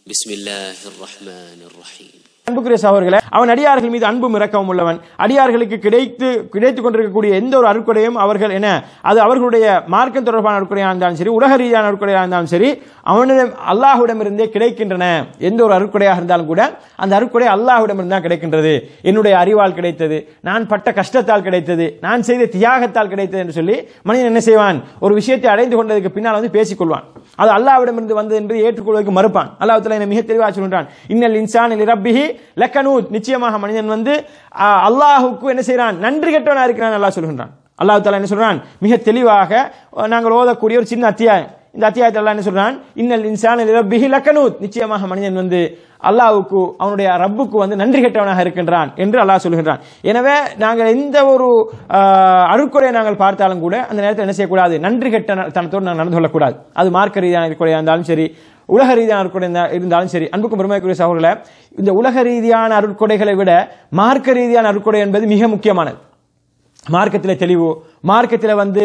بسم الله الرحمن الرحيم அன்புக்குரிய சகோதரர்களே அவன் அடியார்கள் மீது அன்பும் இரக்கமும் உள்ளவன் அடியார்களுக்கு கிடைத்து கிடைத்துக் கொண்டிருக்கக்கூடிய எந்த ஒரு அருட்கொடையும் அவர்கள் என அது அவர்களுடைய மார்க்கம் தொடர்பான அருட்கொடையாக இருந்தாலும் சரி உலக ரீதியான அருட்கொடையாக இருந்தாலும் சரி அவனிடம் அல்லாஹ்விடமிருந்தே கிடைக்கின்றன எந்த ஒரு அருட்கொடையாக இருந்தாலும் கூட அந்த அருட்கொடை அல்லாஹ்விடமிருந்து தான் கிடைக்கின்றது என்னுடைய அறிவால் கிடைத்தது நான் பட்ட கஷ்டத்தால் கிடைத்தது நான் செய்த தியாகத்தால் கிடைத்தது என்று சொல்லி மனிதன் என்ன செய்வான் ஒரு விஷயத்தை அடைந்து கொண்டதுக்கு பின்னால் வந்து பேசிக்கொள்வான் அது அல்லாஹ்விடமிருந்து வந்தது என்று ஏற்றுக்கொள்வதற்கு மறுப்பான் அல்லாஹ் தஆலா என்னை மிக தெளிவாக சொல்கின்றான் இன்னல் இன்சான் ரப்பிஹி லக்கனூத் நிச்சயமாக மனிதன் வந்து ஆ, அல்லாஹ்வுக்கு என்ன செய்றான் நன்றி கெட்டவனா இருக்கிறான் அல்லாஹ் சொல்கின்றான் அல்லாஹ் தஆலா என்ன சொல்றான் மிக தெளிவாக அஹ், நாங்கள் ஓதக்கூடிய ஒரு சின்ன அத்தியாயம் இந்த அத்தியாயத்தில் அல்லாஹ் என்ன சொல்றான் இன்னல் இன்சான் ரப்பிஹி லக்கனூத் நிச்சயமாக மனிதன் வந்து அல்லாஹ்வுக்கு அவனுடைய ரப்புக்கு வந்து நன்றி கெட்டவனாக இருக்கின்றான் என்று அல்லாஹ் சொல்கின்றான் எனவே நாங்கள் எந்த ஒரு ஆஹ், அருட்கொடையை நாங்கள் பார்த்தாலும் கூட அந்த நேரத்தில் என்ன செய்யக்கூடாது நன்றி கெட்ட ந- தனத்தோடு நாங்கள் நடந்து கொள்ளக்கூடாது அது மார்க்க ரீதியான அருட்கொடையாக இருந்தாலும் சரி உலக ரீதியான அருட்கொடை இருந்தா- இருந்தாலும் சரி அன்புக்கும் பெருமைக்குரிய சகோதரர்களே இந்த உலக ரீதியான அருட்கொடைகளை விட மார்க்க ரீதியான அருட்கொடை என்பது மிக முக்கியமானது மார்க்கத்தில் தெளிவு மார்க்கத்தில் வந்து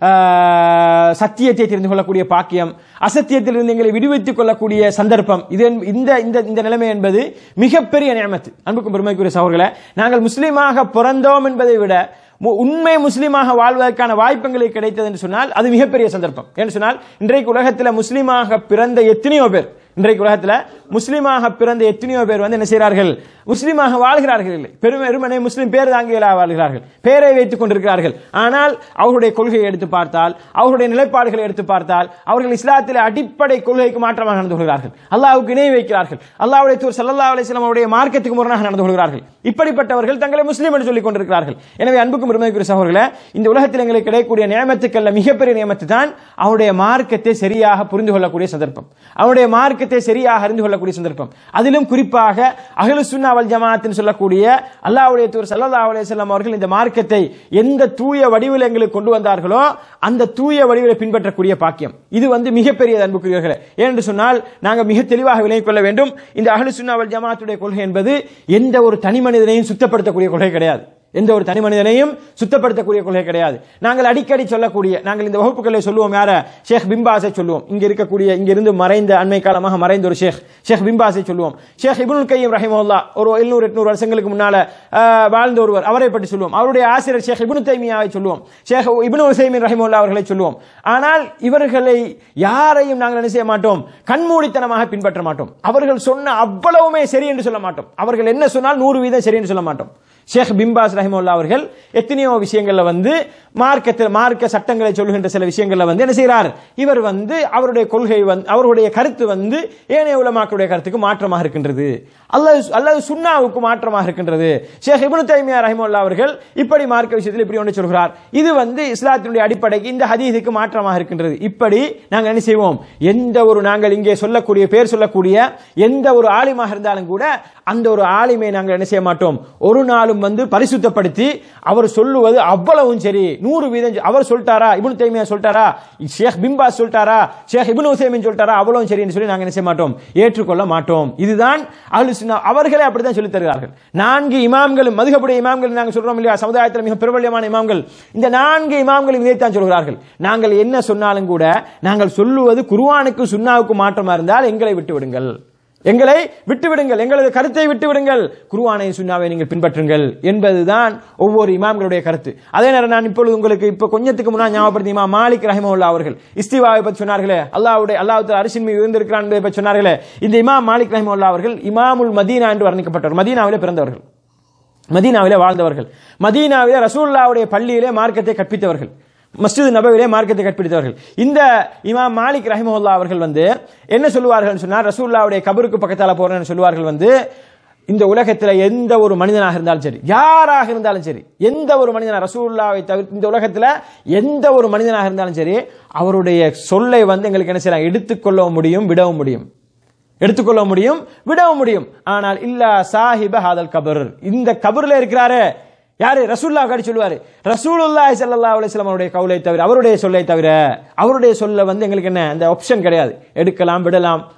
ஆஹ், சத்தியத்தை தெரிந்து கொள்ளக்கூடிய பாக்கியம் அசத்தியத்திலிருந்து எங்களை விடுவித்துக் கொள்ளக்கூடிய சந்தர்ப்பம் இது என்ப- இந்த இந்த இந்த நிலைமை என்பது மிகப்பெரிய நியமத்து அன்புக்கும் பெருமைக்குரிய சகோதரர்களே நாங்கள் முஸ்லீமாக பிறந்தோம் என்பதை விட மு- உண்மை முஸ்லீமாக வாழ்வதற்கான வாய்ப்புகளை கிடைத்தது என்று சொன்னால் அது மிகப்பெரிய சந்தர்ப்பம் என்று சொன்னால் இன்றைக்கு உலகத்தில் முஸ்லீமாக பிறந்த எத்தனையோ பேர் இன்றைக்கு உலகத்தில் முஸ்லீமாக பிறந்த எத்தனையோ பேர் வந்து என்ன செய்கிறார்கள் முஸ்லீமாக வாழ்கிறார்கள் இல்லை பெருமை வெறுமனே முஸ்லீம் பேர் தாங்கிகளாக வாழ்கிறார்கள் பேரை வைத்துக் கொண்டிருக்கிறார்கள் ஆனால் அவர்களுடைய கொள்கையை எடுத்து பார்த்தால் அவர்களுடைய நிலைப்பாடுகளை எடுத்து பார்த்தால் அவர்கள் இஸ்லாத்தில் அடிப்படை கொள்கைக்கு மாற்றமாக நடந்து கொள்கிறார்கள் அல்லாஹ்வுக்கு இணை வைக்கிறார்கள் அல்லாஹ்வுடைய தூர் ஸல்லல்லாஹு அலைஹி வஸல்லம் அவருடைய மார்க்கத்துக்கு முரணாக நடந்து கொள்கிறார்கள் இப்படிப்பட்டவர்கள் தங்களை முஸ்லீம் என்று சொல்லிக் கொண்டிருக்கிறார்கள் எனவே அன்புக்கும் பெருமைக்குரிய சகோதரர்களே இந்த உலகத்தில் எங்களுக்கு கிடைக்கக்கூடிய நியமத்துக்கல்ல மிகப்பெரிய நியமத்து தான் அவருடைய மார்க்கத்தை சரியாக புரிந்து கொள்ளக்கூடிய சந்தர்ப்பம் அவருடைய மார்க்கத்தை சரியாக அறிந்து கொள்ளக்கூடிய சந்தர்ப்பம் அதிலும் குறிப்பாக அஹ்லு சுன்னா வல் ஜமாஅத்னு சொல்லக்கூடிய அல்லாஹ்வுடைய தூர் ஸல்லல்லாஹு அலைஹி வஸல்லம் அவர்கள் இந்த மார்க்கத்தை எந்த தூய வடிவில் எங்களுக்கு கொண்டு வந்தார்களோ அந்த தூய வடிவிலை பின்பற்றக்கூடிய பாக்கியம் இது வந்து மிகப்பெரிய அன்புக்குரியவர்களே ஏனென்று சொன்னால் நாங்கள் மிக தெளிவாக விளங்கிக் கொள்ள வேண்டும் இந்த அஹ்லு சுன்னா வல் ஜமாஅத்துடைய கொள்கை என்பது எந்த ஒரு தனி மனிதனையும் சுத்தப்படுத்தக்கூடிய கொள்கை கிடையாது எந்த ஒரு தனி மனிதனையும் சுத்தப்படுத்தக்கூடிய கொள்கை கிடையாது நாங்கள் அடிக்கடி சொல்லக்கூடிய நாங்கள் இந்த வகுப்புகளை சொல்லுவோம் யார ஷேக் பிம்பாஸை சொல்லுவோம் இங்க இருக்கக்கூடிய இங்க இருந்து மறைந்த அண்மை காலமாக மறைந்த ஒரு ஷேக் ஷேக் பிம்பாஸை சொல்லுவோம் ஷேக் இப்னுல் கையம் ரஹிமஹுல்லா ஒரு எழுநூறு எட்நூறு வருஷங்களுக்கு முன்னால ஆஹ், வாழ்ந்த ஒருவர் அவரை பற்றி சொல்லுவோம் அவருடைய ஆசிரியர் ஷேக் இப்னு தைமியாவை சொல்லுவோம் ஷேக் இப்னு உசைமின் ரஹிமஹுல்லா அவர்களை சொல்லுவோம் ஆனால் இவர்களை யாரையும் நாங்கள் என்ன செய்ய மாட்டோம் கண்மூடித்தனமாக பின்பற்ற மாட்டோம் அவர்கள் சொன்ன அவ்வளவுமே சரி என்று சொல்ல மாட்டோம் அவர்கள் என்ன சொன்னால் நூறு வீதம் சரி என்று சொல்ல மாட்டோம் ஷேக் பிம்பாஸ் ரஹிமுல்லா அவர்கள் எத்தனையோ விஷயங்கள்ல வந்து மார்க்கத்தில் மார்க்க சட்டங்களை சொல்லுகின்ற சில விஷயங்கள்ல வந்து என்ன செய்கிறார் இவர் வந்து அவருடைய கொள்கை வந்து அவருடைய கருத்து வந்து ஏனைய உலமாக்களுடைய கருத்துக்கு மாற்றமாக இருக்கின்றது அல்லது அல்லது சுன்னாவுக்கு மாற்றமாக இருக்கின்றது ஷேக் இப்னு தைமியா ரஹிமுல்லா அவர்கள் இப்படி மார்க்க விஷயத்தில் இப்படி ஒன்று சொல்கிறார் இது வந்து இஸ்லாத்தினுடைய அடிப்படைக்கு இந்த ஹதீஸுக்கு மாற்றமாக இருக்கின்றது இப்படி நாங்கள் என்ன செய்வோம் எந்த ஒரு நாங்கள் இங்கே சொல்லக்கூடிய பேர் சொல்லக்கூடிய எந்த ஒரு ஆலிமாக இருந்தாலும் கூட அந்த ஒரு ஆலிமை நாங்கள் என்ன செய்ய மாட்டோம் ஒரு நாளும் வந்து பரிசுத்தப்படுத்தி அவர் சொல்லுவது அவ்வளவும் சரி நூறு வீதம் சரி. அவர் சொல்லிட்டாரா இப்னு தைமியா சொல்லிட்டாரா ஷேக் பிம்பாஸ் சொல்லிட்டாரா ஷேக் இப்னு உசைமின் சொல்லிட்டாரா அவ்வளவும் சரின்னு சொல்லி நாங்கள் என்ன செய்ய மாட்டோம் ஏற்றுக்கொள்ள மாட்டோம் இதுதான் அஹ்லு சுன்னா அவர்களே அப்படித்தான் சொல்லித் தருகிறார்கள் நான்கு இமாம்களும் மதுகபுடைய இமாம்கள் நாங்கள் சொல்றோம் இல்லையா சமுதாயத்தில் மிக பிரபல்யமான இமாம்கள் இந்த நான்கு இமாம்களும் இதைத்தான் சொல்கிறார்கள் நாங்கள் என்ன சொன்னாலும் கூட நாங்கள் சொல்லுவது குர்ஆனுக்கு சுன்னாவுக்கு மாற்றமா இருந்தால் எங்களை விட்டு விடுங்கள் எங்களை விட்டுவிடுங்கள் எங்களது கருத்தை விட்டுவிடுங்கள் குருவானை சுன்னாவை நீங்கள் பின்பற்றுங்கள் என்பதுதான் ஒவ்வொரு இமாம்களுடைய கருத்து அதே நேரம் நான் இப்பொழுது உங்களுக்கு இப்ப கொஞ்சத்துக்கு முன்னால் ஞாபகப்படுத்தி இமாம் மாலிக் ரஹிமவுல்லா அவர்கள் இஸ்திவாவை பற்றி சொன்னார்களே அல்லாஹ்வுடைய அல்லாஹ் அரிசின் மீது இருந்திருக்கிறான் என்பதை பற்றி சொன்னார்களே இந்த இமாம் மாலிக் ரஹிமவுல்லா அவர்கள் இமாமுல் மதீனா என்று வர்ணிக்கப்பட்டவர் மதீனாவிலே பிறந்தவர்கள் மதீனாவிலே வாழ்ந்தவர்கள் மதீனாவிலே ரசூல்லாவுடைய பள்ளியிலே மார்க்கத்தை கற்பித்தவர்கள் மஸ்ஜித் நபவிலே மார்க்கத்தை கற்பித்தவர்கள் இந்த இமாம் மாலிக் ரஹிமஹுல்லா அவர்கள் வந்து என்ன சொல்லுவார்கள் சொன்னால் ரசூல்லாவுடைய கபருக்கு பக்கத்தால போறேன்னு சொல்லுவார்கள் வந்து இந்த உலகத்தில் எந்த ஒரு மனிதனாக இருந்தாலும் சரி யாராக இருந்தாலும் சரி எந்த ஒரு மனிதனாக ரசூல்லாவை தவிர இந்த உலகத்தில் எந்த ஒரு மனிதனாக இருந்தாலும் சரி அவருடைய சொல்லை வந்து எங்களுக்கு என்ன செய்யலாம் எடுத்துக்கொள்ளவும் முடியும் விடவும் முடியும் எடுத்துக்கொள்ள முடியும் விடவும் முடியும் ஆனால் இல்லா சாஹிப ஹாதல் கபர் இந்த கபர்ல இருக்கிறாரு யாரு ரசூல்லா காடி சொல்லுவாரு ரசூலுல்லாஹி ஸல்லல்லாஹு அலைஹி வஸல்லம் அவருடைய கவுலை தவிர அவருடைய சொல்லை தவிர அவருடைய சொல்ல வந்து எங்களுக்கு என்ன அந்த ஆப்ஷன் கிடையாது எடுக்கலாம் விடலாம்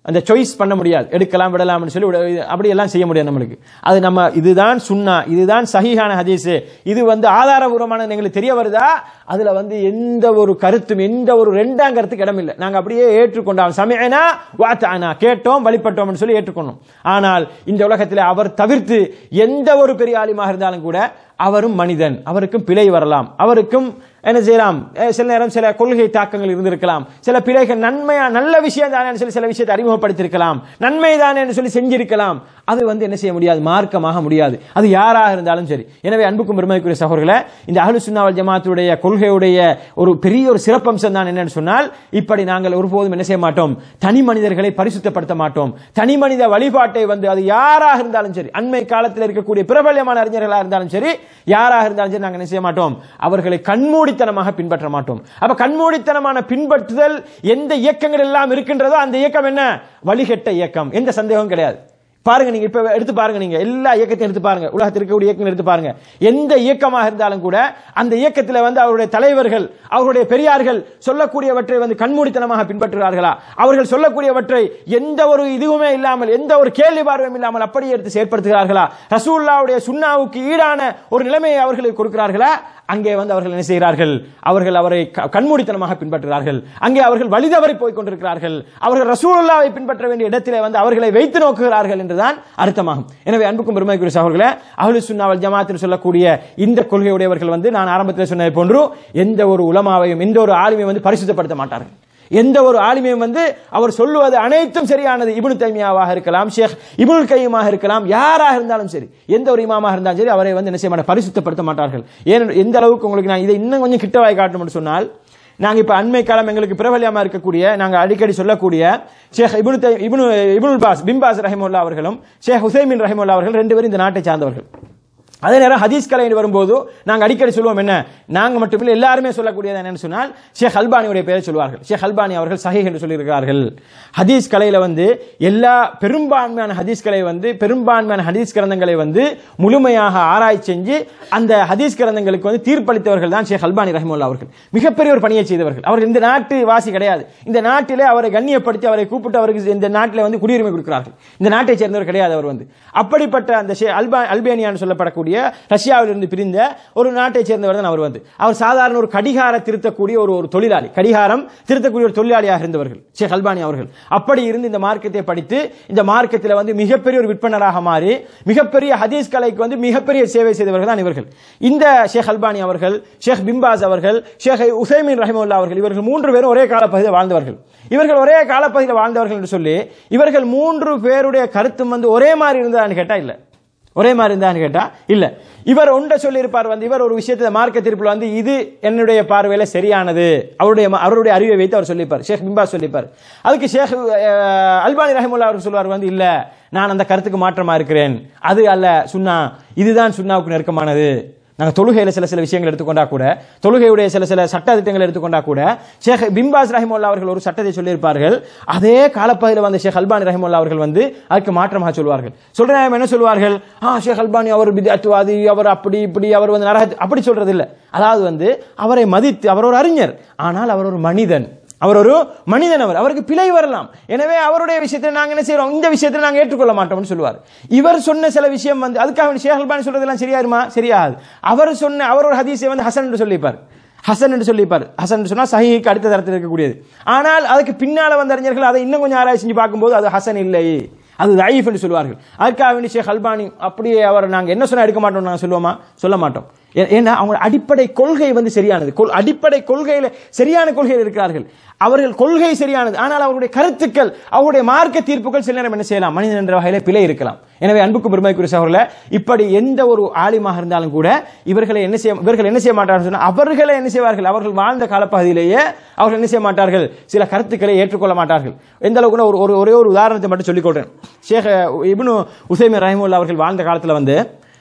அந்த சாய்ஸ் பண்ண முடியாது எடுக்கலாம் விடலாம்னு சொல்லி விட- அப்படி எல்லாம் செய்ய முடியாது நம்மளுக்கு அது நம்ம இதுதான் சுன்னா இதுதான் சஹீஹான ஹதீஸ் இது வந்து ஆதாரபூர்வமானது எங்களுக்கு தெரிய வருதா அதுல வந்து எந்த ஒரு கருத்தும் எந்த ஒரு ரெண்டாம் கருத்துக்கு இடம் இல்லை நாங்க அப்படியே ஏற்றுக்கொண்டோம் சமயனா வாத்தானா கேட்டோம் வழிபட்டோம்னு சொல்லி ஏற்றுக்கொண்டோம் ஆனால் இந்த உலகத்தில் அவர் தவிர்த்து எந்த ஒரு பெரிய ஆலிமாக இருந்தாலும் கூட அவரும் மனிதன் அவருக்கும் பிழை வரலாம் அவருக்கும் என்ன செய்யலாம் அஹ் சில நேரம் சில கொள்கை தாக்கங்கள் இருந்திருக்கலாம் சில பிழைகள் நன்மையா நல்ல விஷயம் தானே சொல்லி சில விஷயத்தை அறிமுகப்படுத்தியிருக்கலாம் நன்மை தானே சொல்லி செஞ்சிருக்கலாம் அது வந்து என்ன செய்ய முடியாது மார்க்கமாக முடியாது அது யாராக இருந்தாலும் சரி எனவே அன்புக்கும் பெருமைக்குரிய சகோதரர்களே இந்த அஹ்லு சுன்னாவல் ஜமாத்துடைய கொள்கையுடைய ஒரு பெரிய ஒரு சிறப்பம்சம் தான் என்னன்னு சொன்னால் இப்படி நாங்கள் ஒருபோதும் என்ன செய்ய மாட்டோம் தனி மனிதர்களை பரிசுத்தப்படுத்த மாட்டோம் தனி மனித வழிபாட்டை வந்து அது யாராக இருந்தாலும் சரி அண்மை காலத்தில் இருக்கக்கூடிய பிரபல்யமான அறிஞர்களாக இருந்தாலும் சரி யாராக இருந்தாலும் சரி நாங்கள் என்ன செய்ய மாட்டோம் அவர்களை கண்மூடித்தனமாக பின்பற்ற மாட்டோம் அப்ப கண்மூடித்தனமான பின்பற்றுதல் எந்த இயக்கங்கள் எல்லாம் இருக்கின்றதோ அந்த இயக்கம் என்ன வழிகட்ட இயக்கம் எந்த சந்தேகமும் கிடையாது பாருங்க நீங்க இப்ப எடுத்து பாருங்க நீங்க எல்லா இயக்கத்தையும் எடுத்து பாருங்க உலகத்தில் இருக்கக்கூடிய இயக்கங்கள் எடுத்து பாருங்க எந்த இயக்கமாக இருந்தாலும் கூட அந்த இயக்கத்தில் வந்து அவருடைய தலைவர்கள் அவருடைய பெரியார்கள் சொல்லக்கூடியவற்றை வந்து கண்மூடித்தனமாக பின்பற்றுகிறார்களா அவர்கள் சொல்லக்கூடியவற்றை எந்த ஒரு இதுவுமே இல்லாமல் எந்த ஒரு கேள்வி பார்வையும் இல்லாமல் அப்படியே எடுத்து செயற்படுத்துகிறார்களா ரசூல்லாவுடைய சுன்னாவுக்கு ஈடான ஒரு நிலைமையை அவர்களுக்கு கொடுக்கிறார்களா அங்கே வந்து அவர்கள் என்ன செய்கிறார்கள் அவர்கள் அவரை க- கண்மூடித்தனமாக பின்பற்றுகிறார்கள் அங்கே அவர்கள் வழிதவறி போய் கொண்டிருக்கிறார்கள் அவர்கள் ரசூலுல்லாவை பின்பற்ற வேண்டிய இடத்திலே வந்து அவர்களை வைத்து நோக்குகிறார்கள் என்றுதான் அர்த்தமாகும் எனவே அன்புக்கும் பெருமைக்குரிய சகோதரர்களே அஹ்லு சுன்னாவல் ஜமாத்தில் சொல்லக்கூடிய இந்த கொள்கையுடையவர்கள் வந்து நான் ஆரம்பத்தில் சொன்னதை போன்று எந்த ஒரு உலமாவையும் எந்த ஒரு ஆளுமையும் வந்து பரிசுத்தப்படுத்த மாட்டார்கள் எந்த ஒரு ஆளுமையும் வந்து அவர் சொல்லுவது அனைத்தும் சரியானது இப்னு தைமியாவாக இருக்கலாம் ஷேக் இப்னுல் கையமாக இருக்கலாம் யாராக இருந்தாலும் சரி எந்த ஒரு இமாமாக இருந்தாலும் சரி அவரை வந்து என்ன செய்ய மாட்டார் பரிசுத்தப்படுத்த மாட்டார்கள் ஏன் எந்த அளவுக்கு உங்களுக்கு நான் இதை இன்னும் கொஞ்சம் கிட்டவாய் காட்டணும்னு சொன்னால் நாங்க இப்ப அண்மை காலம் எங்களுக்கு பிரபலியமா இருக்கக்கூடிய நாங்க அடிக்கடி சொல்லக்கூடிய ஷேக் இப்னு தை- இப்னு இப்னுல் பாஸ் பிம்பாஸ் ரஹிமுல்லா அவர்களும் ஷேக் ஹுசைமின் ரஹிமுல்லா அவர்கள் ரெண்டு பேரும் இந்த நாட்டை சார்ந்தவர்கள் அதே நேரம் ஹதீஸ் கலை வரும்போது நாங்க அடிக்கடி சொல்லுவோம் என்ன நாங்க மட்டுமில்லை எல்லாருமே சொல்லக்கூடியது என்னன்னு சொன்னால் ஷேக் அல்பானியுடைய பெயரை சொல்வார்கள் ஷேக் அல்பானி அவர்கள் சஹீஹ் என்று சொல்லியிருக்கிறார்கள் ஹதீஸ் கலையில வந்து எல்லா பெரும்பான்மையான ஹதீஸ் கலை வந்து பெரும்பான்மையான ஹதீஸ் கிரந்தங்களை வந்து முழுமையாக ஆராய்ச்சி செஞ்சு அந்த ஹதீஸ் கிரந்தங்களுக்கு வந்து தீர்ப்பளித்தவர்கள் தான் ஷேக் அல்பானி ரஹிமுல்லா அவர்கள் மிகப்பெரிய ஒரு பணியை செய்தவர்கள் அவர் இந்த நாட்டு வாசி கிடையாது இந்த நாட்டிலே அவரை கண்ணியப்படுத்தி அவரை கூப்பிட்டு அவருக்கு இந்த நாட்டில் வந்து குடியுரிமை கொடுக்கிறார்கள் இந்த நாட்டை சேர்ந்தவர் கிடையாது அவர் வந்து அப்படிப்பட்ட அந்த ஷே- அல்பா அல்பேனியான்னு சொல்லப்படக்கூடிய ரஷ்யாவிலிருந்து பிரிந்த ஒரு நாட்டை சேர்ந்தவர் தான் அவர் வந்து அவர் சாதாரண ஒரு கடிகார திருத்தக்கூடிய ஒரு ஒரு தொழிலாளி கடிகாரம் திருத்தக்கூடிய ஒரு தொழிலாளியாக இருந்தவர்கள் ஷேக் அல்பானி அவர்கள் அப்படி இருந்து இந்த மார்க்கத்தை படித்து இந்த மார்க்கத்தில் வந்து மிகப்பெரிய ஒரு விற்பனராக மாறி மிகப்பெரிய ஹதீஸ் கலைக்கு வந்து மிகப்பெரிய சேவை செய்தவர்கள் தான் இவர்கள் இந்த ஷேக் அல்பானி அவர்கள் ஷேக் பிம்பாஸ் அவர்கள் ஷேக் உசைமின் ரஹிமுல்லா அவர்கள் இவர்கள் மூன்று பேரும் ஒரே காலப்பகுதியில் வாழ்ந்தவர்கள் இவர்கள் ஒரே காலப்பகுதியில் வாழ்ந்தவர்கள் என்று சொல்லி இவர்கள் மூன்று பேருடைய கருத்தும் வந்து ஒரே மாதிரி இருந்ததான்னு கேட்டா இல்ல ஒரே மாதிரி இருந்தான்னு கேட்டா இல்ல இவர் ஒன்றை சொல்லியிருப்பார் வந்து இவர் ஒரு விஷயத்தை மார்க்க தீர்ப்புல வந்து இது என்னுடைய பார்வையில சரியானது அவருடைய ம- அவருடைய அறிவை வைத்து அவர் சொல்லிப்பார் ஷேக் பிம்பா சொல்லிப்பார் அதுக்கு ஷேக் அஹ், அல்பானி ரஹிமுல்லா அவர் சொல்லுவார் வந்து இல்ல நான் அந்த கருத்துக்கு மாற்றமா இருக்கிறேன் அது அல்ல சுன்னா இதுதான் சுன்னாவுக்கு நெருக்கமானது நாங்க தொழுகையில சில சில விஷயங்கள் எடுத்துக்கொண்டா கூட தொழுகையுடைய சில சில சட்ட திட்டங்கள் எடுத்துக்கொண்டா கூட ஷேக் பிம்பாஸ் ரஹிமுல்லா அவர்கள் ஒரு சட்டத்தை சொல்லியிருப்பார்கள் அதே காலப்பகுதியில் வந்த ஷேக் அல்பானி ரஹிமுல்லா அவர்கள் வந்து அதுக்கு மாற்றமாக சொல்வார்கள் சொல்ற நேரம் என்ன சொல்வார்கள் ஆ ஷேக் அல்பானி அவர் பிதத்துவாதி அவர் அப்படி இப்படி அவர் வந்து நரக அப்படி சொல்றது இல்ல அதாவது வந்து அவரை மதித்து அவர் ஒரு அறிஞர் ஆனால் அவர் ஒரு மனிதன் அவர் ஒரு மனிதன் அவர் அவருக்கு பிழை வரலாம் எனவே அவருடைய விஷயத்தில் நாங்க என்ன செய்றோம் இந்த விஷயத்தில் நாங்க ஏற்றுக்கொள்ள மாட்டோம்னு சொல்லுவார் இவர் சொன்ன சில விஷயம் வந்து அதுக்காக வேண்டி ஷேக் அல்பானி சொல்றதெல்லாம் சரியாயிருமா சரியாது அவர் சொன்ன அவர் ஒரு ஹதீஸை வந்து ஹசன் என்று சொல்லிப்பார் ஹசன் என்று சொல்லிப்பார் ஹசன் என்று சொன்னா சஹீக்கு அடுத்த தரத்தில் இருக்கக்கூடியது ஆனால் அதுக்கு பின்னால வந்த அறிஞர்கள் அதை இன்னும் கொஞ்சம் ஆராய்ச்சி செஞ்சு பார்க்கும்போது அது ஹசன் இல்லை அது தயீஃப் என்று சொல்வார்கள் அதுக்காக வேண்டி ஷேக் அல்பானி அப்படியே அவர் நாங்க என்ன சொன்னா எடுக்க மாட்டோம் நாங்க சொல்லுவோமா சொல்ல மாட்டோம் ஏ- ஏன்னா அவங்க அடிப்படை கொள்கை வந்து சரியானது கொள்- அடிப்படை கொள்கையில சரியான கொள்கையில் இருக்கிறார்கள் அவர்கள் கொள்கை சரியானது ஆனால் அவருடைய கருத்துக்கள் அவருடைய மார்க்க தீர்ப்புகள் சில நேரம் என்ன செய்யலாம் மனிதன் என்ற வகையில பிழை இருக்கலாம் எனவே அன்புக்கு பெருமைக்குரிய சகோதரர்களே இப்படி எந்த ஒரு ஆலிமாக இருந்தாலும் கூட இவர்களை என்ன செய்ய இவர்கள் என்ன செய்ய மாட்டார்கள் சொன்னா அவர்களை என்ன செய்வார்கள் அவர்கள் வாழ்ந்த காலப்பகுதியிலேயே அவர்கள் என்ன செய்ய மாட்டார்கள் சில கருத்துக்களை ஏற்றுக்கொள்ள மாட்டார்கள் எந்த அளவுக்கு ஒரு ஒரு- ஒரே ஒரு உதாரணத்தை மட்டும் சொல்லிக் கொள்றேன் ஷேக் இப்னு உசைமின் ரஹிமுல்லா அவர்கள் வாழ்ந்த காலத்தில் வந்து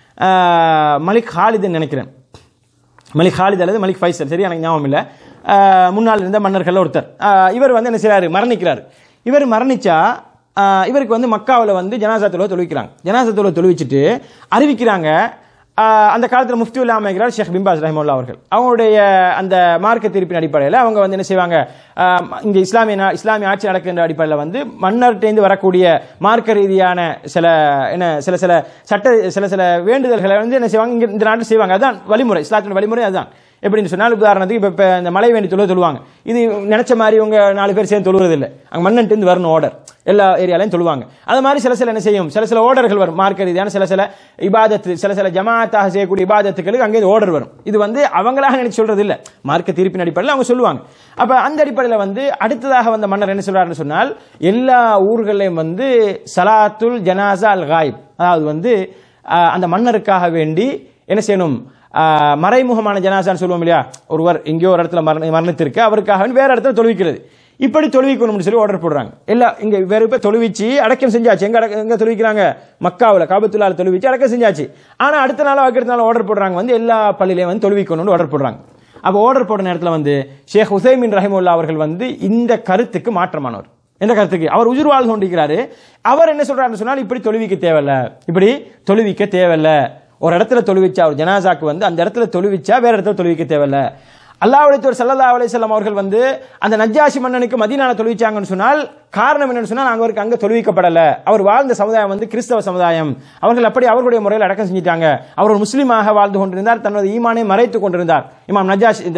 ஆஹ், மலிக் ஹாலிதுன்னு நினைக்கிறேன் மலிக் ஹாலித் அல்லது மலிக் ஃபைசல் சரி எனக்கு ஞாபகம் இல்லை ஆஹ், முன்னால் இருந்த மன்னர்கள் ஒருத்தர் ஆஹ், இவர் வந்து என்ன செய்றாரு மரணிக்கிறார் இவர் மரணிச்சா ஆஹ், இவருக்கு வந்து மக்காவில் வந்து ஜனாசா தொழுவை தொழுவிக்கிறாங்க ஜனாசா தொழுவை தொழுவிச்சிட்டு அறிவிக்கிறாங்க ஆஹ் அந்த காலத்தில் முஃப்தி உல்லா அமைக்கிறார் ஷேக் பிம்பாஸ் ரஹிமுல்லா அவர்கள் அவங்களுடைய அந்த மார்க்க தீர்ப்பின் அடிப்படையில் அவங்க வந்து என்ன செய்வாங்க ஆஹ் இங்க இஸ்லாமிய நா- இஸ்லாமிய ஆட்சி நடக்கின்ற அடிப்படையில் வந்து மன்னர்கிட்டேருந்து வரக்கூடிய மார்க்க ரீதியான சில என்ன சில சில சட்ட சில சில வேண்டுதல்களை வந்து என்ன செய்வாங்க இங்க இந்த நாட்டில் செய்வாங்க அதான் வழிமுறை இஸ்லாத்தின் வழிமுறை அதுதான் எப்படின்னு சொன்னால் உதாரணத்துக்கு இப்போ இப்போ இந்த மலை வேண்டி தொழுவ சொல்லுவாங்க இது நினைச்ச மாதிரி உங்க நாலு பேர் சேர்ந்து தொழுவது இல்லை அங்கே மன்னன்ட்டு வரணும் ஆர்டர் எல்லா ஏரியாலையும் தொழுவாங்க அது மாதிரி சில சில என்ன செய்யும் சில சில ஆர்டர்கள் வரும் மார்க்க ரீதியான சில சில இபாதத்து சில சில ஜமாத்தாக செய்யக்கூடிய இபாதத்துகளுக்கு அங்கே ஆர்டர் வரும் இது வந்து அவங்களாக நினைச்சு சொல்றது இல்லை மார்க்க தீர்ப்பின் அடிப்படையில் அவங்க சொல்லுவாங்க அப்ப அந்த அடிப்படையில் வந்து அடுத்ததாக வந்த மன்னர் என்ன சொல்றாருன்னு சொன்னால் எல்லா ஊர்களையும் வந்து சலாத்துல் ஜனாசா அல் காயிப் அதாவது வந்து ஆஹ், அந்த மன்னருக்காக வேண்டி என்ன செய்யணும் ஆஹ், மறைமுகமான ஜனாசான்னு சொல்லுவோம் இல்லையா ஒருவர் எங்கேயோ ஒரு இடத்துல மரண மரணித்திருக்கு அவருக்காக வேண்டி வேற இடத்துல தொழுவிக்கிறது இப்படி தொழுவிக்கணும்னு சொல்லி ஆர்டர் போடுறாங்க எல்லாம் இங்க வேற இப்ப தொழுவிச்சு அடக்கம் செஞ்சாச்சு எங்க அடக்க- எங்க தொழுவிக்கிறாங்க மக்காவில் காபத்துள்ளால தொழுவிச்சு அடக்கம் செஞ்சாச்சு ஆனா அடுத்த நாள் அடுத்த நாள் ஆர்டர் போடுறாங்க வந்து எல்லா பள்ளியிலையும் வந்து தொழுவிக்கணும்னு ஆர்டர் போடுறாங்க அப்போ ஆர்டர் போட நேரத்தில் வந்து ஷேக் ஹுசைமின் ரஹிமுல்லா அவர்கள் வந்து இந்த கருத்துக்கு மாற்றமானவர் எந்த கருத்துக்கு அவர் உயிர் வாழ்ந்து கொண்டிருக்கிறாரு அவர் என்ன சொல்றாருன்னு சொன்னால் இப்படி தொழுவிக்க தேவையில்ல இப்படி தொழுவிக்க தேவையில்ல ஒரு இடத்துல தொழுவிச்சா ஒரு ஜனாசாக்கு வந்து அந்த இடத்துல தொழுவிச்சா வேற இடத்துல தொழுவிக்க தேவையில்ல அல்லாஹ்வுடைய சல்லல்லா அலைஹிஸ்ஸலாம் அவர்கள் வந்து அந்த நஜ்ஜாஷி மன்னனுக்கு மதீனால தொழுவிச்சாங்கன்னு சொன்னால் காரணம் என்னன்னு சொன்னால் அவருக்கு அங்க தொழுவிக்கப்படல அவர் வாழ்ந்த சமுதாயம் வந்து கிறிஸ்தவ சமுதாயம் அவர்கள் அப்படி அவர்களுடைய முறையில் அடக்கம் செஞ்சிட்டாங்க அவர் ஒரு முஸ்லீமாக வாழ்ந்து கொண்டிருந்தார் தனது ஈமானை மறைத்து கொண்டிருந்தார் இமாம் நஜ்ஜாஷ் இந்த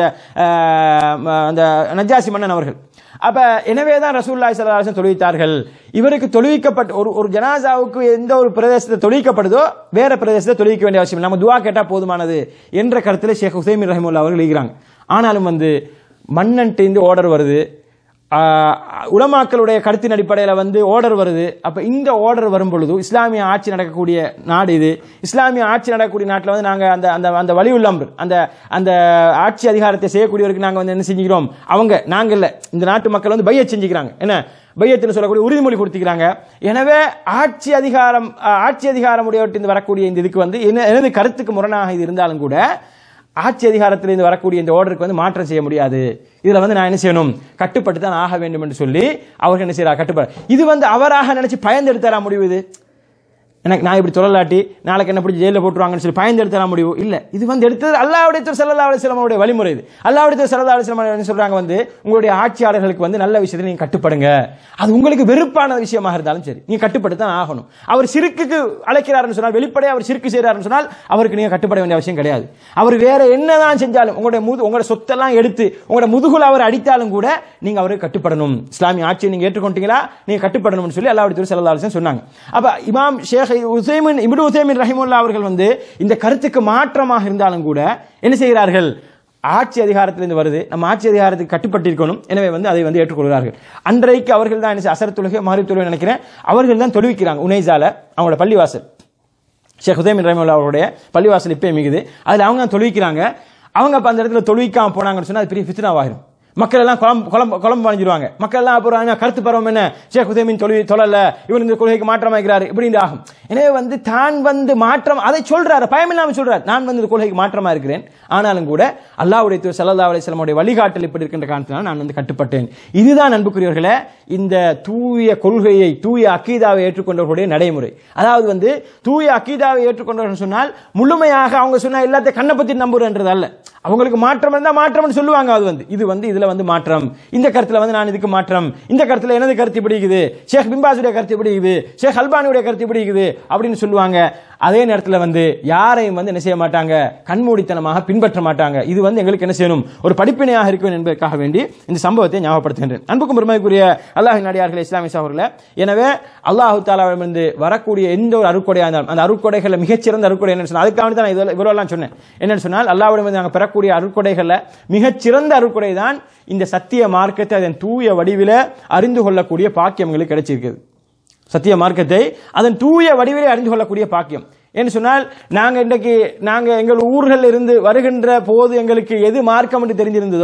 ஆஹ், அந்த நஜ்ஜாசி மன்னன் அவர்கள் அப்ப எனவே தான் ரசூல்லாய் சல்லாஹம் தொழுவித்தார்கள் இவருக்கு தொழுவிக்கப்பட்ட ஒரு ஒரு ஜனாசாவுக்கு எந்த ஒரு பிரதேசத்தை தொழுவிக்கப்படுதோ வேற பிரதேசத்தை தொழுவிக்க வேண்டிய அவசியம் இல்லை நம்ம துவா கேட்டா போதுமானது என்ற கருத்தில் ஷேக் ஹுசைமின் ரஹிமுல்லா அவர்கள் எழுதுகிறாங்க ஆனாலும் வந்து மன்னன்ட்டு ஆர்டர் வருது ஆஹ், உலமாக்களுடைய கருத்தின் அடிப்படையில் வந்து ஆர்டர் வருது அப்ப இந்த ஆர்டர் வரும் பொழுது இஸ்லாமிய ஆட்சி நடக்கக்கூடிய நாடு இது இஸ்லாமிய ஆட்சி நடக்கக்கூடிய நாட்டில் வந்து நாங்க அந்த அந்த அந்த வழி உள்ளம்பர் அந்த அந்த ஆட்சி அதிகாரத்தை செய்யக்கூடியவருக்கு நாங்க வந்து என்ன செஞ்சுக்கிறோம் அவங்க நாங்க இல்ல இந்த நாட்டு மக்கள் வந்து பைய செஞ்சுக்கிறாங்க என்ன பையத்தில் சொல்லக்கூடிய உறுதிமொழி கொடுத்துக்கிறாங்க எனவே ஆட்சி அதிகாரம் ஆஹ், ஆட்சி அதிகாரம் உடையவற்றிலிருந்து வரக்கூடிய இந்த இதுக்கு வந்து என்ன எனது கருத்துக்கு முரணாக இது இருந்தாலும் கூட ஆட்சி அதிகாரத்திலிருந்து வரக்கூடிய இந்த ஆர்டருக்கு வந்து மாற்றம் செய்ய முடியாது இதுல வந்து நான் என்ன செய்யணும் கட்டுப்பட்டு தான் ஆக வேண்டும் என்று சொல்லி அவர்கள் என்ன செய்யறாங்க கட்டுப்பாடு இது வந்து அவராக நினைச்சு பயந்து எடுத்தரா முடிவு இது எனக்கு நான் இப்படி சொல்லலாட்டி நாளைக்கு என்ன பிடிச்சி ஜெயிலில் போட்டுருவாங்கன்னு சொல்லி பயந்து எடுத்துற முடிவு இல்ல இது வந்து எடுத்தது அல்லாவுடைய திரு சல்லா அலிஸ்லாமுடைய வழிமுறை இது அல்லாவுடைய திரு சல்லா அலிஸ்லாம் என்ன சொல்றாங்க வந்து உங்களுடைய ஆட்சியாளர்களுக்கு வந்து நல்ல விஷயத்தில் நீங்க கட்டுப்படுங்க அது உங்களுக்கு வெறுப்பான விஷயமாக இருந்தாலும் சரி நீங்க கட்டுப்பட்டு தான் ஆகணும் அவர் சிறுக்குக்கு அழைக்கிறாருன்னு சொன்னால் வெளிப்படையாக அவர் சிறுக்கு செய்கிறாருன்னு சொன்னால் அவருக்கு நீங்க கட்டுப்பட வேண்டிய அவசியம் கிடையாது அவர் வேற என்னதான் செஞ்சாலும் உங்களுடைய முது உங்களோட சொத்தெல்லாம் எடுத்து உங்களோட முதுகுல அவர் அடித்தாலும் கூட நீங்க அவருக்கு கட்டுப்படணும் இஸ்லாமிய ஆட்சியை நீங்க ஏற்றுக்கொண்டீங்களா நீங்க கட்டுப்படணும்னு சொல்லி அல்லாவுடைய திரு சல்லா அலிஸ்லாம் சொன்னாங்க அப்ப இமாம் ஷேக் உசைமின் இப்னு உசைமின் ரஹிமுல்லா அவர்கள் வந்து இந்த கருத்துக்கு மாற்றமாக இருந்தாலும் கூட என்ன செய்கிறார்கள் ஆட்சி அதிகாரத்திலிருந்து வருது நம்ம ஆட்சி அதிகாரத்துக்கு கட்டுப்பட்டிருக்கணும் எனவே வந்து அதை வந்து ஏற்றுக்கொள்கிறார்கள் அன்றைக்கு அவர்கள் தான் என்ன செய்ய- அசர் தொழுகை மாறி தொழுகை நினைக்கிறேன் அவர்கள் தான் தொழுவிக்கிறாங்க உனைசால அவங்களோட பள்ளிவாசல் ஷேக் ஹுசைமின் ரஹிமுல்லா அவருடைய பள்ளிவாசல் இப்பே மிகுது அதில் அவங்க தொழுவிக்கிறாங்க அவங்க அப்ப அந்த இடத்துல தொழுவிக்காம போனாங்கன்னு சொன்னா அது பெரிய ஃபித்னாவாயிரும் மக்கள் எல்லாம் குழம்பு குழம்பு குழம்பு வளைஞ்சிருவாங்க மக்கள் எல்லாம் அப்புறம் என்ன, கருத்து பருவம் என்ன ஷேக் ஹுசைமின் தொழில் தொழல இவர் இந்த கொள்கைக்கு மாற்றமாக்கிறாரு இப்படின்னு ஆகும் எனவே வந்து தான் வந்து மாற்றம் அதை சொல்றாரு பயமில்லாம சொல்றாரு நான் வந்து இந்த கொள்கைக்கு மாற்றமா இருக்கிறேன் ஆனாலும் கூட அல்லாஹ்வுடைய தூதர் ஸல்லல்லாஹு அலைஹி வஸல்லமுடைய வழிகாட்டல் இப்படி இருக்கின்ற காரணத்தினால் நான் வந்து கட்டுப்பட்டேன் இதுதான் அன்புக்குரியவர்களே இந்த தூய கொள்கையை தூய அக்கீதாவை ஏற்றுக்கொண்டவர்களுடைய நடைமுறை அதாவது வந்து தூய அக்கீதாவை ஏற்றுக்கொண்டவர்கள் சொன்னால் முழுமையாக அவங்க சொன்ன எல்லாத்தையும் கண்ணை பத்தி நம்புறன்றது அல்ல அவங்களுக்கு மாற்றம் இருந்தா மாற்றம்னு சொல்லுவாங்க அது வந்து இது வந்து இதுல வந்து மாற்றம் இந்த கருத்துல வந்து நான் இதுக்கு மாற்றம் இந்த கருத்துல எனது கருத்து இப்படி இருக்குது ஷேக் பிம்பாசுடைய கருத்து இப்படி இருக்குது ஷேக் அல்பானியுடைய கருத்து இப்படி இருக்குது அப்படின்னு சொல்லுவாங்க அதே நேரத்தில் வந்து யாரையும் வந்து என்ன செய்ய மாட்டாங்க கண்மூடித்தனமாக பின்பற்ற மாட்டாங்க இது வந்து எங்களுக்கு என்ன செய்யணும் ஒரு படிப்பினையாக இருக்கும் என்பதற்காக வேண்டி இந்த சம்பவத்தை ஞாபகப்படுத்துகின்றேன் அன்புக்கும் பெருமைக்குரிய அல்லாஹின் நடிகார்கள் இஸ்லாமிய சகோதரர்களே எனவே அல்லாஹு தாலாவிடமிருந்து வரக்கூடிய எந்த ஒரு அருட்கொடையாக இருந்தாலும் அந்த அருட்கொடைகளில் மிகச்சிறந்த அருட்கொடை என்ன சொன்னால் அதுக்காக தான் நான் இதில் இவ்வளோலாம் சொன்னேன் என்னன்னு சொன்னால் அல்லாஹ்விடமிருந்து நாங்கள் பெறக்கூடிய அருட்கொடைகளில் மிகச்சிறந்த அருட்கொடை தான் இந்த சத்திய மார்க்கத்தை அதன் தூய வடிவில அறிந்து கொள்ளக்கூடிய பாக்கியம் எங்களுக்கு கிடைச்சிருக்குது சத்திய மார்க்கத்தை அதன் தூய வடிவிலே அறிந்து கொள்ளக்கூடிய பாக்கியம் என்று சொன்னால் நாங்க இன்றைக்கு நாங்க எங்கள் ஊர்கள் இருந்து வருகின்ற போது எங்களுக்கு எது மார்க்கம் என்று தெரிஞ்சிருந்ததோ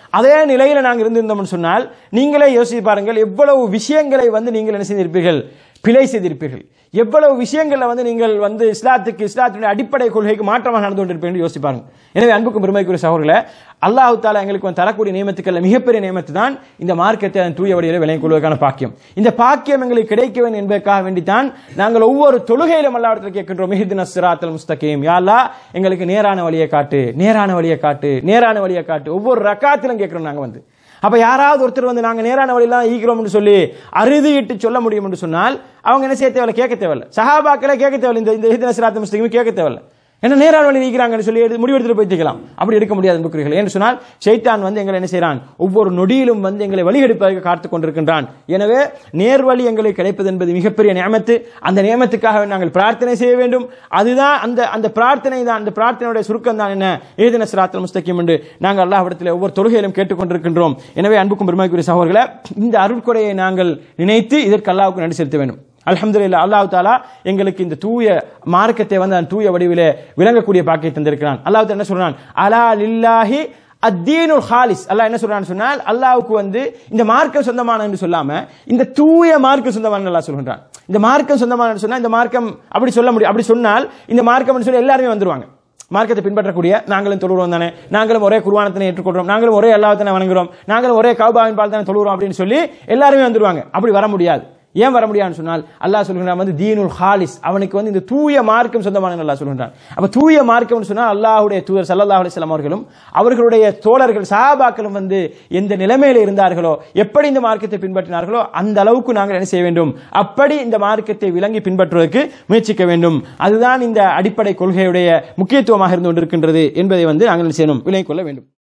அதே நிலையில நாங்கள் இருந்திருந்தோம்னு சொன்னால் நீங்களே யோசித்து பாருங்கள் எவ்வளவு விஷயங்களை வந்து நீங்கள் என்ன செய்திருப்பீர்கள் பிழை செய்திருப்பீர்கள் எவ்வளவு விஷயங்கள்ல வந்து நீங்கள் வந்து இஸ்லாத்துக்கு இஸ்லாத்தினுடைய அடிப்படை கொள்கைக்கு மாற்றமாக நடந்து கொண்டிருப்பீர்கள் யோசிச்சு பாருங்க எனவே அன்புக்கும் பெருமைக்குரிய சகோதரர்களே அல்லாஹு தாலா எங்களுக்கு வந்து தரக்கூடிய நியமத்துக்கள் மிகப்பெரிய நியமத்து தான் இந்த மார்க்கத்தை அதன் தூய வழியில் விளங்கிக் கொள்வதற்கான பாக்கியம் இந்த பாக்கியம் எங்களுக்கு கிடைக்க வேண்டும் என்பதற்காக வேண்டித்தான் நாங்கள் ஒவ்வொரு தொழுகையிலும் அல்லாவிடத்தில் கேட்கின்றோம் மிஹிதின சிராத்தல் முஸ்தகீம் யாழ்லா எங்களுக்கு நேரான வழியை காட்டு நேரான வழியை காட்டு நேரான வழியை காட்டு ஒவ்வொரு ரக்காத்திலும் கேட்கிறோம் நாங்க வந்து அப்ப யாராவது ஒருத்தர் வந்து நாங்க நேரான வழியெல்லாம் ஈக்கிறோம் என்று சொல்லி அறுதியிட்டு சொல்ல முடியும் என்று சொன்னால் அவங்க என்ன செய்ய தேவையில்ல கேட்க தேவையில்ல சஹாபாக்களே கேட்க தேவையில்லை இந்த இந்த ஹிதன சிராத்த முஸ்லிமும் கேட்க தேவையில்ல என்ன நேரான வழி நீக்கிறாங்கன்னு சொல்லி எடுத்து முடிவெடுத்துட்டு போய்த்துக்கலாம் அப்படி எடுக்க முடியாது புக்கிறீர்கள் என்று சொன்னால் ஷைத்தான் வந்து எங்களை என்ன செய்றான் ஒவ்வொரு நொடியிலும் வந்து எங்களை வழிகெடுப்பதற்கு காத்துக் கொண்டிருக்கின்றான் எனவே நேர்வழி எங்களுக்கு கிடைப்பது என்பது மிகப்பெரிய நியமத்து அந்த நியமத்துக்காக நாங்கள் பிரார்த்தனை செய்ய வேண்டும் அதுதான் அந்த அந்த பிரார்த்தனை தான் அந்த பிரார்த்தனையுடைய சுருக்கம் தான் என்ன ஏதின சிராத்தல் முஸ்தகிம் என்று நாங்கள் அல்லாஹ்விடத்தில் ஒவ்வொரு தொழுகையிலும் கேட்டுக்கொண்டிருக்கின்றோம் எனவே அன்புக்கும் பெருமைக்குரிய சகோதரர்களே இந்த அருட்கொடையை நாங்கள் நினைத்து இதற்கு அல்லாஹ்வுக்கு நன்றி செலுத்த வேண்டும் அல்ஹம்துலில்லாஹ் அல்லாஹ் தாலா எங்களுக்கு இந்த தூய மார்க்கத்தை வந்து அந்த தூய வடிவிலே விளங்கக்கூடிய பாக்கியை தந்திருக்கிறான் அல்லாஹ் தாலா என்ன சொல்றான் அலா லில்லாஹி அத்தீனுல் ஹாலிஸ் அல்லாஹ் என்ன சொல்றான்னு சொன்னால் அல்லாஹ்வுக்கு வந்து இந்த மார்க்கம் சொந்தமான என்று சொல்லாம இந்த தூய மார்க்கம் சொந்தமான அல்லாஹ் சொல்கின்றான் இந்த மார்க்கம் சொந்தமான சொன்னா இந்த மார்க்கம் அப்படி சொல்ல முடியும் அப்படி சொன்னால் இந்த மார்க்கம் சொல்லி எல்லாருமே வந்துருவாங்க மார்க்கத்தை பின்பற்றக்கூடிய நாங்களும் தொழுகிறோம் தானே நாங்களும் ஒரே குர்வானத்தினை ஏற்றுக்கொள்றோம் நாங்களும் ஒரே அல்லாஹ்தானே வணங்குறோம் நாங்களும் ஒரே கௌபாவின் பால் தானே தொழுகிறோம் அப்படின்னு சொல்லி எல்லாருமே வந்துருவாங்க அப்படி வர முடியாது ஏன் வர முடியாதுன்னு சொன்னால் அல்லாஹ் சொல்கிறான் வந்து தீனுல் ஹாலிஸ் அவனுக்கு வந்து இந்த தூய மார்க்கம் சொந்தமான அல்லாஹ் சொல்கிறான் அப்ப தூய மார்க்கம்னு சொன்னால் அல்லாஹ்வுடைய தூதர் சல்லல்லாஹு அலைஹி வஸல்லம் அவர்களும் அவர்களுடைய தோழர்கள் சஹாபாக்களும் வந்து எந்த நிலைமையில இருந்தார்களோ எப்படி இந்த மார்க்கத்தை பின்பற்றினார்களோ அந்த அளவுக்கு நாங்கள் என்ன செய்ய வேண்டும் அப்படி இந்த மார்க்கத்தை விளங்கி பின்பற்றுவதற்கு முயற்சிக்க வேண்டும் அதுதான் இந்த அடிப்படை கொள்கையுடைய முக்கியத்துவமாக இருந்து கொண்டிருக்கின்றது என்பதை வந்து நாங்கள் என்ன செய்யணும் விலகிக் கொள்ள வேண்டும்